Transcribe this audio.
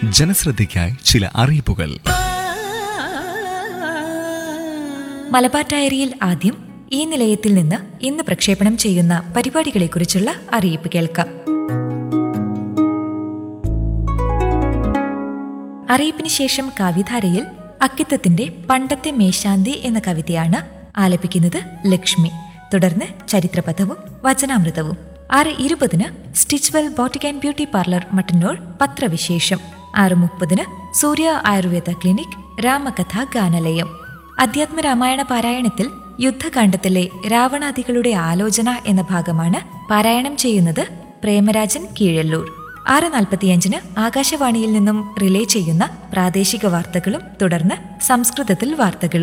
ജനശ്രദ്ധയ്ക്കായി ചില അറിയിപ്പുകൾ മലബാർ ഡയറിയിൽ ആദ്യം ഈ നിലയത്തിൽ നിന്ന് ഇന്ന് പ്രക്ഷേപണം ചെയ്യുന്ന പരിപാടികളെക്കുറിച്ചുള്ള അറിയിപ്പ് കേൾക്കാം അറിയിപ്പിന് ശേഷം കവിധാരയിൽ അക്കിത്തത്തിന്റെ പണ്ടത്തെ മേശാന്തി എന്ന കവിതയാണ് ആലപിക്കുന്നത് ലക്ഷ്മി തുടർന്ന് ചരിത്രപഥവും വചനാമൃതവും ആറ് ഇരുപതിന് Stitchwell boutique and beauty parlour Mattannur പത്രവിശേഷം ആറ് മുപ്പതിന് സൂര്യ ആയുർവേദ ക്ലിനിക് രാമകഥ ഗാനലയം അധ്യാത്മ രാമായണ പാരായണത്തിൽ യുദ്ധകാണ്ഡത്തിലെ രാവണാദികളുടെ ആലോചന എന്ന ഭാഗമാണ് പാരായണം ചെയ്യുന്നത് പ്രേമരാജൻ കീഴല്ലൂർ ആറ് നാൽപ്പത്തിയഞ്ചിന് ആകാശവാണിയിൽ നിന്നും റിലേ ചെയ്യുന്ന പ്രാദേശിക വാർത്തകളും തുടർന്ന് സംസ്കൃതത്തിൽ വാർത്തകളും